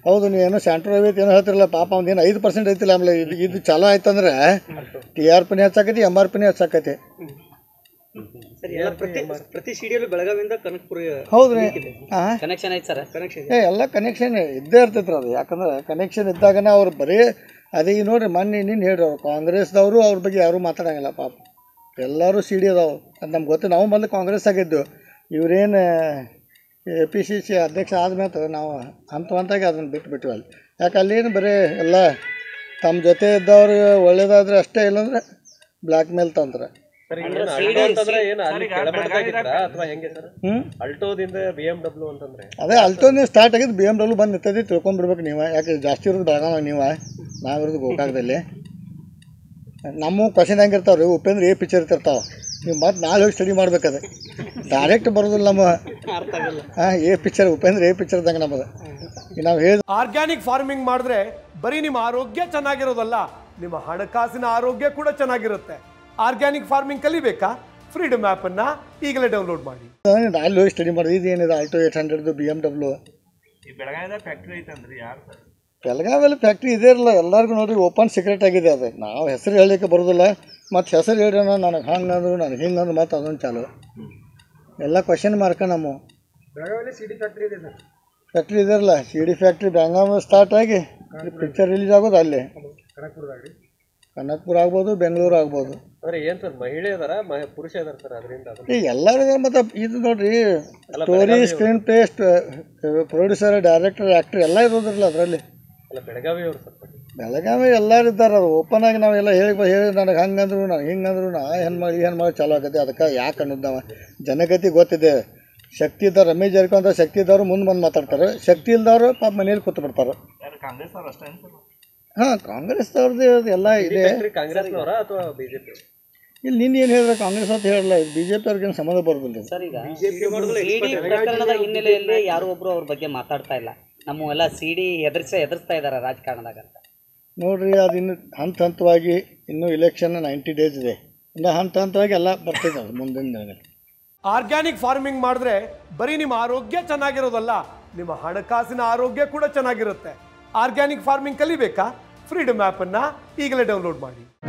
ಹೌದು ನೀವು ಏನೋ ಸೆಂಟ್ರ್ ಐತಿ ಏನೋ ಹೇಳ್ತಿರಲ್ಲ ಪಾಪ ಅವ್ನು ಏನು ಐದು ಪರ್ಸೆಂಟ್ ಐತಿಲ್ಲ ಆಮೇಲೆ ಇದು ಇದು ಚಲೋ ಆಯ್ತಂದ್ರೆ ಟಿ ಆರ್ ಪಿನೇ ಹೆಚ್ಚಾಕೈತಿ ಎಮ್ ಆರ್ ಪಿನೇ ಹೆಚ್ಚಾಕೈತಿ ಸರ್ ಎಲ್ಲ ಪ್ರತಿ ಪ್ರತಿ ಸಿಡಿಯಲ್ಲೂ ಬೆಳಗಾವಿಯಿಂದ ಕನಕಪುರ ಹೌದ್ರಿ ಹಾಂ ಕನೆಕ್ಷನ್ ಐತೆ ಸರ್ ಕನೆಕ್ಷನ್ ಏ ಎಲ್ಲ ಕನೆಕ್ಷನ್ ಇದ್ದೇ ಇರ್ತೈತ್ರಿ ಅದು ಯಾಕಂದ್ರೆ ಕನೆಕ್ಷನ್ ಇದ್ದಾಗನೇ ಅವ್ರು ಬರೀ ಅದೇ ಈಗ ನೋಡ್ರಿ ಮೊನ್ನೆ ನೀನು ಹೇಳ್ರಿ ಅವ್ರು ಕಾಂಗ್ರೆಸ್ದವರು ಅವ್ರ ಬಗ್ಗೆ ಯಾರೂ ಮಾತಾಡಂಗಿಲ್ಲ ಪಾಪ ಎಲ್ಲರೂ ಸಿ ಡಿ ಅದಾವೆ ಅದು ನಮ್ಗೆ ಗೊತ್ತು ನಾವು ಮೊದಲು ಕಾಂಗ್ರೆಸ್ ಆಗಿದ್ದು ಇವರೇನು ಎ ಪಿ ಸಿ ಸಿ ಅಧ್ಯಕ್ಷ ಆದ್ಮೇಲೆ ನಾವು ಹಂತ ಹಂತಾಗಿ ಅದನ್ನು ಬಿಟ್ಟು ಬಿಟ್ವಿ ಅಲ್ಲಿ ಯಾಕೆ ಅಲ್ಲೇನು ಬರೀ ಎಲ್ಲ ತಮ್ಮ ಜೊತೆ ಇದ್ದವ್ರು ಒಳ್ಳೇದಾದ್ರೆ ಅಷ್ಟೇ ಇಲ್ಲಾಂದ್ರೆ ಬ್ಲ್ಯಾಕ್ ಮೇಲ್ ತಂದ್ರೆ ಸರ್ ಈಗ ಏನು ಅಲ್ಟೋ ಅಂತಂದ್ರೆ ಏನು ಅಲ್ಲಿ ಕೆಳಮಟ್ಟದಾಗಿತ್ತಾ ಅಥವಾ ಹೆಂಗೆ ಸರ್ ಹ್ಞೂ ಅಲ್ಟೋದಿಂದ ಬಿ ಎಮ್ ಡಬ್ಲ್ಯೂ ಅಂತಂದ್ರೆ ಅದೇ ಅಲ್ಟೋನೇ ಸ್ಟಾರ್ಟ್ ಆಗಿದ್ದು ಬಿ ಎಮ್ ಡಬ್ಲ್ಯೂ ಬಂದು ನಿಂತೈತಿ ತಿಳ್ಕೊಂಬಿಡ್ಬೇಕು ನೀವು ಯಾಕೆ ಜಾಸ್ತಿ ಇರೋದು ಬೆಳಗಾವ ನೀವು ನಾವಿರೋದು ಗೋಕಾಕದಲ್ಲಿ ನಮ್ಮ ಕ್ವಶನ್ ಹೆಂಗಿರ್ತಾವೆ ರೀ ಉಪೇಂದ್ರ ಏ ಪಿಕ್ಚರ್ ಇರ್ತಿರ್ತಾವೆ ನೀವು ಮತ್ತೆ ನಾಳೆ ಹೋಗಿ ಸ್ಟಡಿ ಮಾಡ್ಬೇಕದು ಡೈರೆಕ್ಟ್ ಬರೋದಿಲ್ಲ ನಮ್ಮ ಅರ್ಥ ಆಗಲ್ಲ ಹಾಂ ಏ ಪಿಕ್ಚರ್ ಉಪೇಂದ್ರ ಏ ಪಿಕ್ಚರ್ ಇದ್ದಂಗೆ ನಮ್ಮದು ಈಗ ನಾವು ಹೇಳಿದ ಆರ್ಗ್ಯಾನಿಕ್ ಫಾರ್ಮಿಂಗ್ ಮಾಡಿದ್ರೆ ಬರೀ ನಿಮ್ಮ ಆರೋಗ್ಯ ಚೆನ್ನಾಗಿರೋದಲ್ಲ ನಿಮ್ಮ ಹಣಕಾಸಿನ ಆರೋಗ್ಯ ಕೂಡ ಚೆನ್ನಾಗಿರುತ್ತೆ ಆರ್ಗ್ಯಾನಿಕ್ ಫಾರ್ಮಿಂಗ್ ಕಲಿಬೇಕಾ ಫ್ರೀಡಮ್ ಅನ್ನ ಈಗಲೇ ಡೌನ್ಲೋಡ್ ಮಾಡಿ ಅಲ್ಲಿ ಹೋಗಿ ಸ್ಟಡಿ ಮಾಡೋದು ಇದು ಏನಿದೆ ಆಲ್ಟೋ ಏಟ್ ಹಂಡ್ರೆಡ್ದು ಬಿ ಎಮ್ ಡಬ್ಲ್ಯೂ ಬೆಳಗಾವಿಯಲ್ಲಿ ಫ್ಯಾಕ್ಟ್ರಿ ಇದೇ ಇರಲ್ಲ ಎಲ್ಲರಿಗೂ ನೋಡ್ರಿ ಓಪನ್ ಸೀಕ್ರೆಟ್ ಆಗಿದೆ ಅದು ನಾವು ಹೆಸರು ಹೇಳಲಿಕ್ಕೆ ಬರೋದಿಲ್ಲ ಮತ್ತು ಹೆಸರು ಹೇಳ್ರಿ ನನಗೆ ಹಂಗೆ ಅಂದ್ರು ನನಗೆ ಹಿಂಗೆ ಅಂದ್ರು ಮತ್ತು ಅದೊಂದು ಚಾಲು ಎಲ್ಲ ಕ್ವಶನ್ ಮಾರ್ಕ ನಮ್ಮ ಫ್ಯಾಕ್ಟ್ರಿ ಇದೆಯಲ್ಲ C D factory Belagavi start ಆಗಿ ಪಿಕ್ಚರ್ ರಿಲೀಸ್ ಆಗೋದು ಅಲ್ಲಿ ಕನಕ್ಪುರ ಆಗ್ಬೋದು ಬೆಂಗಳೂರು ಆಗ್ಬೋದು ಅಂದ್ರೆ ಏನ್ ಸರ್ ಮಹಿಳೆ ಅದಾರ ಮ- ಪುರುಷ ಇದಾರ ಸರ್ ಅದರಿಂದ ಅದನ್ನ ಈ ಎಲ್ಲರಿಗೂ ಮತ್ತು ಇದು ನೋಡ್ರಿ story screenplay producer director actor ಎಲ್ಲ ಇರೋದ್ರಲ್ಲ ಅದರಲ್ಲಿ ಅಲ್ಲ ಬೆಳಗಾವಿ ಅವ್ರು ಸರ್ ಬೆಳಗಾವಿ ಎಲ್ಲರೂ ಇದ್ದಾರೆ ಅದು ಓಪನ್ ಆಗಿ ನಾವೆಲ್ಲ ಹೇಳಿ ಹೇಳಿ ನನಗೆ ಹಂಗಂದ್ರು ನನಗೆ ಹಿಂಗಂದ್ರು ನಾ ಹೆಣ್ಣು ಮಾಡಿ ಹೆಣ್ಣು ಮಾಡಿ ಚಾಲೂ ಆಗತ್ತೆ ಅದಕ್ಕೆ ಯಾಕೆ ಅನ್ನೋದು ನಾವು ಜನಗತಿ ಗೊತ್ತಿದೆ ಶಕ್ತಿ ಇದ್ದವ್ರು ರಮೇಶ್ ಜಾರಕಿಹೊಳಿ ಅಂತ ಶಕ್ತಿ ಇದ್ದವರು ಮುಂದೆ ಬಂದು ಮಾತಾಡ್ತಾರೆ ಶಕ್ತಿ ಇಲ್ದವರು ಪಾಪ ಮನೇಲಿ ಕೂತು ಬಿಡ್ತಾರೆ ಹಾಂ ಕಾಂಗ್ರೆಸ್ದವ್ರದ್ದು ಎಲ್ಲ ಇದೆ ಕಾಂಗ್ರೆಸ್ನವರ ಅಥವಾ ಬಿಜೆಪಿ ಇಲ್ಲಿ ನಿನ್ನ ಏನು ಹೇಳಿದ್ರೆ ಕಾಂಗ್ರೆಸ್ ಅಂತ ಹೇಳಲ್ಲ ಇದು ಬಿ ಜೆ ಪಿ ಅವ್ರಿಗೇನು ಸಂಬಂಧ ಬರೋದಿಲ್ಲ ಇದು. ಸರ್ ಈಗ ಸಿಡಿ ಪ್ರಕರಣದ ಹಿನ್ನೆಲೆಯಲ್ಲಿ ಯಾರು ಒಬ್ರು ಅವ್ರ ಬಗ್ಗೆ ಮಾತಾಡ್ತಾ ಇಲ್ಲ ನಮ್ಮ ಎಲ್ಲ ಸಿಡಿ ಎದುರಿಸ ಎದುರಿಸ್ತಾ ಇದಾರೆ ರಾಜಕಾರಣದಾಗ ಅಂತ ನೋಡ್ರಿ ಅದು ಇನ್ನು ಹಂತ ಹಂತವಾಗಿ ಇನ್ನೂ ಇಲೆಕ್ಷನ್ ನೈಂಟಿ ಡೇಸ್ ಇದೆ ಇನ್ನು ಹಂತ ಹಂತವಾಗಿ ಎಲ್ಲ ಬರ್ತೈತೆ ಅದು ಮುಂದಿನ ದಿನಗಳಲ್ಲಿ ಆರ್ಗ್ಯಾನಿಕ್ ಫಾರ್ಮಿಂಗ್ ಮಾಡಿದ್ರೆ ಬರೀ ನಿಮ್ಮ ಆರೋಗ್ಯ ಚೆನ್ನಾಗಿರೋದಲ್ಲ ನಿಮ್ಮ ಹಣಕಾಸಿನ ಆರೋಗ್ಯ ಕೂಡ ಚೆನ್ನಾಗಿರುತ್ತೆ ಆರ್ಗ್ಯಾನಿಕ್ ಫಾರ್ಮಿಂಗ್ ಕಲಿಬೇಕಾ ಫ್ರೀಡಮ್ ಅನ್ನ ಈಗಲೇ ಡೌನ್ಲೋಡ್ ಮಾಡಿ